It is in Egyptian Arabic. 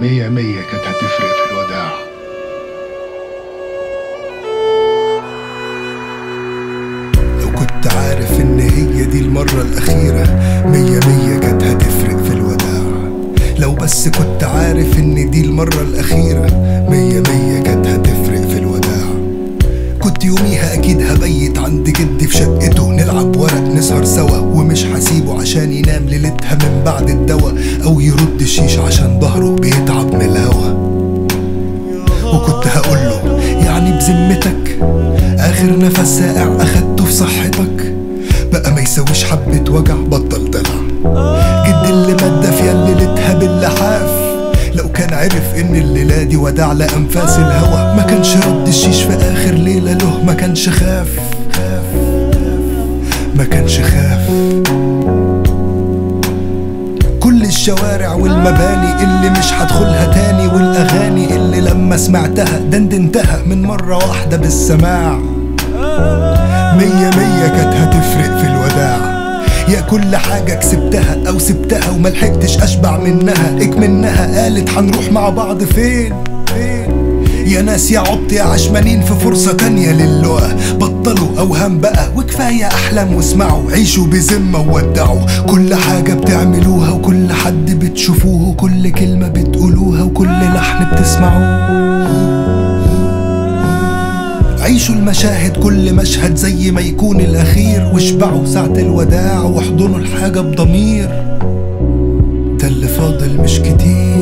مية مية كانت هتفرق في الوداع لو كنت عارف ان هي دي المرة الأخيرة مية مية كانت هتفرق في الوداع لو بس كنت عارف ان دي المرة الأخيرة مية مية كانت هتفرق في الوداع كنت يوميها أكيد هبيت عند جدي في شقته نلعب ورق نسهر سوا ومش هسيبه عشان ينام ليلتها من بعد الدوا أو يرد الشيش عشان ظهره بيتعب من الهوا وكنت هقوله يعني بذمتك اخر نفس ساقع اخدته في صحتك بقى ما يسويش حبة وجع بطل دلع جد اللي مادة في ليلتها باللحاف لو كان عرف ان الليلة دي وداع لأنفاس الهوى ما كانش رد الشيش في اخر ليلة له ما كانش خاف ما كانش خاف كل الشوارع والمباني اللي مش هدخلها تاني والاغاني اللي لما سمعتها دندنتها من مرة واحدة بالسماع مية مية كانت هتفرق في الوداع يا كل حاجة كسبتها أو سبتها وملحقتش أشبع منها اكمنها قالت هنروح مع بعض فين فين يا ناس يا عبط يا عشمانين في فرصة تانية للقى بطلوا أوهام بقى وكفاية أحلام واسمعوا عيشوا بذمة وودعوا كل حاجة بتعملوها وكل حد بتشوفوه وكل كلمة بتقولوها وكل لحن بتسمعوه عيشوا المشاهد كل مشهد زي ما يكون الأخير واشبعوا ساعة الوداع واحضنوا الحاجة بضمير ده اللي فاضل مش كتير